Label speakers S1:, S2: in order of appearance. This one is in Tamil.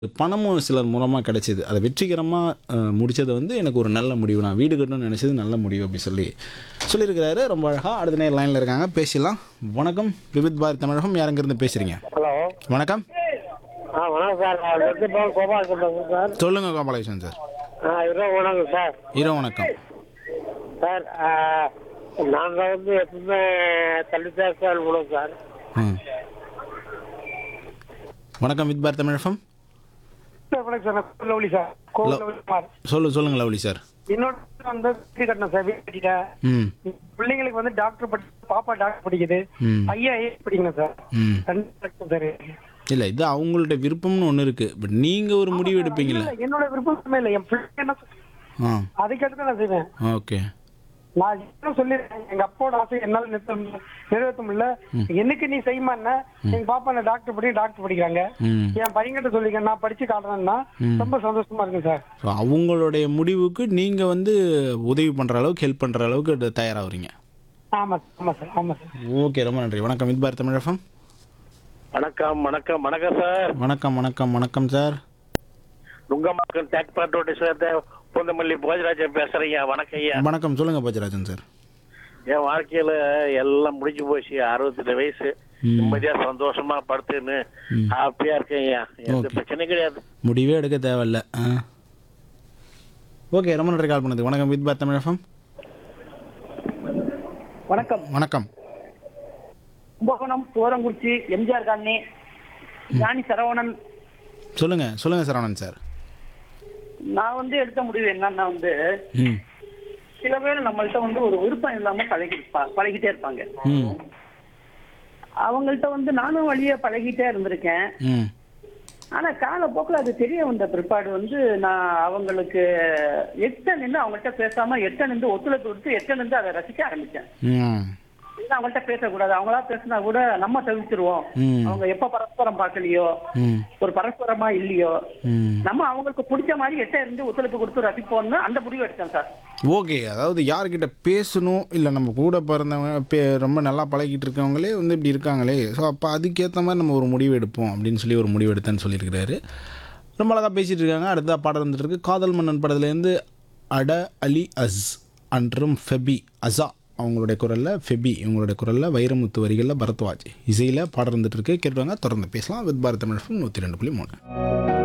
S1: பணமும் சிலர் மூலமாக கிடைச்சிது அதை வெற்றிகரமாக முடித்தது வந்து எனக்கு ஒரு நல்ல முடிவு நான் வீடு கட்டணும்னு நினச்சது நல்ல முடிவு அப்படி சொல்லி சொல்லியிருக்கிறாரு ரொம்ப அழகாக அடுத்த நேரம் லைனில் இருக்காங்க பேசிடலாம் வணக்கம் விவித் பாரத் தமிழகம் யாருங்கிருந்து பேசுகிறீங்க
S2: ஹலோ
S1: வணக்கம்
S2: ஆ வணக்கம் சார் நான் வெற்றிபால் கோபால் பேசுகிறேன் சார்
S1: சொல்லுங்கள் கோபாலகிருஷ்ணன் சார்
S2: ஆ இரவு வணக்கம் சார்
S1: இரவு வணக்கம்
S2: சார் நாங்கள் வந்து எப்பவுமே தள்ளித்தான் சார் விடுவோம் சார்
S1: ம் வணக்கம் வித் பாரத் தமிழகம்
S2: வணக்கம் சார் நான் லவ்லி சார் கோவில் லவ்லி குமார்
S1: சொல்லு சொல்லுங்க லவ்லி சார்
S2: என்னோட வந்து வீடு கட்டணும் சார் வீடு கட்டிட்டேன்
S1: ம்
S2: பிள்ளைங்களுக்கு வந்து டாக்டர் படி பாப்பா டாக்டர் படிக்குது
S1: ம்
S2: ஐயா ஐயா படிக்கணும் சார்
S1: ம்
S2: ரெண்டு லட்சம் சார்
S1: இல்லை இது அவங்கள்ட்ட விருப்பம்னு ஒன்று இருக்குது பட் நீங்கள் ஒரு முடிவு எடுப்பீங்கல்ல
S2: இல்ல, என்னோட விருப்பமே இல்லை என் பிள்ளை என்ன
S1: ஆ
S2: அதுக்கடுத்து தான் நான் செய்வேன்
S1: ஓகே
S2: நான் என்ன சொல்லிருக்கேன் எங்க அப்பாவோட ஆசை என்னால நிறுத்த முடியல- நிறைவேற்ற முடியல என்னைக்கு நீ செய்யுமான்னா எங்க பாப்பா என்ன டாக்டர் படி டாக்டர் படிக்கிறாங்க
S1: ம்
S2: என் பையன்கிட்ட சொல்லிருக்கேன் நான் படிச்சு காட்டுறேன்னா ரொம்ப சந்தோஷமா இருக்கு சார்
S1: ஸோ அவங்களுடைய முடிவுக்கு நீங்கள் வந்து உதவி பண்ணுற அளவுக்கு ஹெல்ப் பண்ணுற அளவுக்கு இது தயாராகிறீங்க
S2: ஆமா சார் ஆமா சார் ஆமா சார்
S1: ஓகே ரொம்ப நன்றி வணக்கம் வித் பாரத் தமிழகம்
S3: வணக்கம் வணக்கம் வணக்கம் சார்
S1: வணக்கம் வணக்கம் வணக்கம் சார்
S3: நுங்கம்பாக்கம் டேக் பாட்டோட சேர்ந்த பூந்தமல்லி போஜராஜன் பேசுறீங்க வணக்கம் ஐயா
S1: வணக்கம் சொல்லுங்கள் பஜராஜன் சார்
S3: என் வாழ்க்கையில எல்லாம் முடிஞ்சு போச்சு அறுபத்தெட்டு வயசு நிம்மதியா சந்தோஷமா படுத்துன்னு ஹாப்பியா இருக்கேன் ஐயா எந்த
S1: Okay.
S3: பிரச்சனையும் கிடையாது
S1: முடிவே எடுக்க தேவையில்ல ஆ ஓகே ரொம்ப நன்றி கால் பண்ணது வணக்கம் வித் பாரத் தமிழகம்
S4: வணக்கம்
S1: வணக்கம்
S4: கும்பகோணம் தோரங்குறிச்சி எம்ஜிஆர் காலனி ஞானி சரவணன்
S1: சொல்லுங்கள் சொல்லுங்கள் சரவணன் சார்
S4: நான் வந்து எடுத்த முடிவு என்னன்னா வந்து
S1: ம்
S4: சில பேர் நம்மள்ட்ட வந்து ஒரு விருப்பம் இல்லாம பழகி பழகிட்டே இருப்பாங்க
S1: ம்
S4: அவங்கள்ட்ட வந்து நானும் வழியா பழகிட்டே இருந்திருக்கேன்
S1: ம்
S4: ஆனா காலப்போக்கில் அது தெரிய வந்த பிற்பாடு வந்து நான் அவங்களுக்கு எட்ட நின்று அவங்கள்ட்ட பேசாம எட்ட நின்று ஒத்துழைப்பு கொடுத்து எட்ட நின்று அதை ரசிக்க ஆரம்பிச்சேன்
S1: ம்
S4: இது அவங்கள்ட்ட பேசக்கூடாது அவங்களா பேசினா கூட நம்ம தவிச்சிருவோம்
S1: ம்.
S4: அவங்க எப்ப பரஸ்பரம் பார்க்கலையோ
S1: ம்
S4: ஒரு பரஸ்பரமா இல்லையோ
S1: ம்
S4: நம்ம அவங்களுக்கு பிடிச்ச மாதிரி எட்ட இருந்து ஒத்துழைப்பு கொடுத்து ரசிப்போம்னு அந்த முடிவு எடுத்தேன் சார்
S1: ஓகே அதாவது யார்கிட்ட பேசணும் இல்லை நம்ம கூட பிறந்தவங்க பே ரொம்ப நல்லா பழகிட்டு இருக்கவங்களே வந்து இப்படி இருக்காங்களே ஸோ அப்போ அதுக்கேற்ற மாதிரி நம்ம ஒரு முடிவு எடுப்போம் அப்படின்னு சொல்லி ஒரு முடிவு எடுத்தேன்னு சொல்லியிருக்கிறாரு ரொம்ப அழகாக பேசிகிட்டு இருக்காங்க அடுத்த பாடம் வந்துட்டு இருக்கு காதல் மன்னன் படத்துலேருந்து அட அலி அஸ் அன்றும் ஃபெபி அசா அவங்களுடைய குரலில் ஃபெபி இவங்களுடைய குரலில் வைரமுத்து வரிகளில் பரத்வாஜ் இசையில் பாடம் இருந்துட்டு இருக்கு கேட்டுவாங்க தொடர்ந்து பேசலாம் வித் பாரத் தமிழ் நூற்றி ரெண்டு புள்ளி மூணு